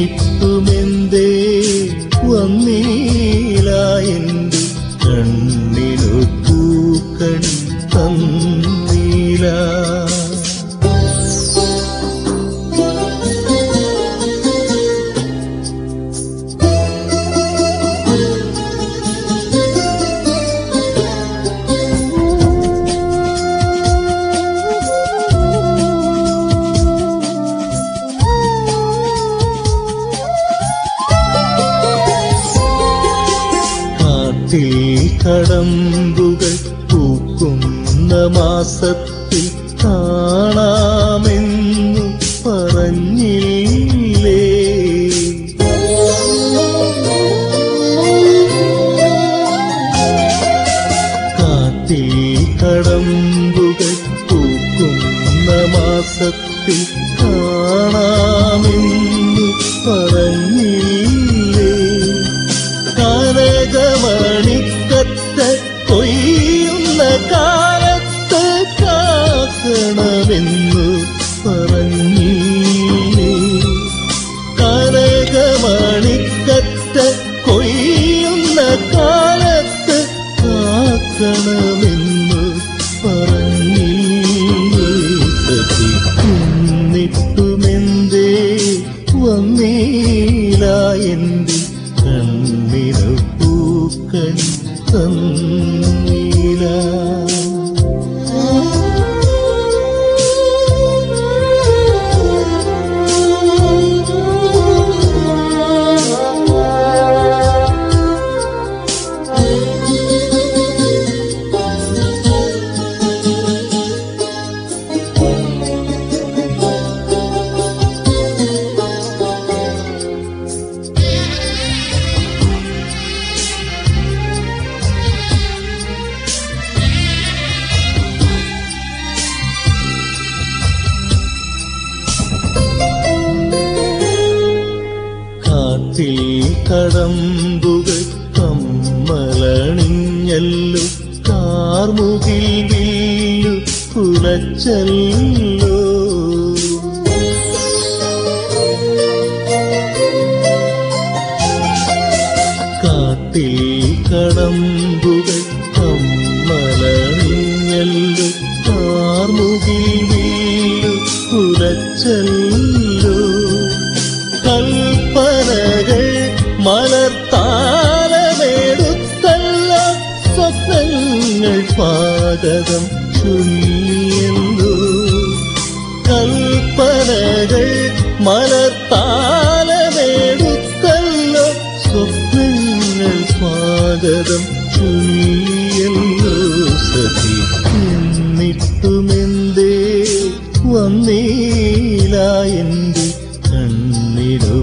എന്നിട്ടുമെന്തേ വന്നീല എന്റെ കണ്ണിനു പൂക്കണി തന്നീല കാട്ടിൽ കടമ്പുകൾ പൂക്കുന്ന മാസത്തിൽ കാണാമെന്നു പറഞ്ഞില്ലേ കാട്ടിൽ കടമ്പുകൾ പൂക്കുന്ന മാസത്തിൽ കാണാമെന്നു പറഞ്ഞില്ലേ കനകമണിക്കത്ത് കൊയ്യുന്ന കാലത്ത് കാക്കണമെന്നു പറഞ്ഞില്ലേ കനകമണിക്കത്ത് കൊയ്യുന്ന കാലത്ത് കാക്കണമെന്നു പറഞ്ഞില്ലേ സഖി എന്നിട്ടുമെന്തേ വന്നീല എന്റെ കണ്ണിനു പൂക്കണി തന്നീല കാട്ടിൽ കടമ്പുകൾ കമ്മലണിഞ്ഞല്ലു കാർമുകിൽ വില്ലു കുലച്ചല്ലോ കാട്ടിൽ കടമ്പുകൾ കമ്മലണിഞ്ഞല്ലു കാർമുകിൽ വില്ലു കുലച്ചല്ലോ കൽപ്പനകൾ മലർത്താരമെടുത്തല്ല സ്വപ്നങ്ങൾ പാതകം ചൊല്ലിയല്ലോ കൽപ്പനകൾ മലർത്താരമെടുത്തല്ല സ്വപ്നങ്ങൾ സ്വാഗതം ചൊല്ലിയല്ലോ സഖി എന്നിട്ടുമെന്തേ വന്നീല എന്റെ കണ്ണിനു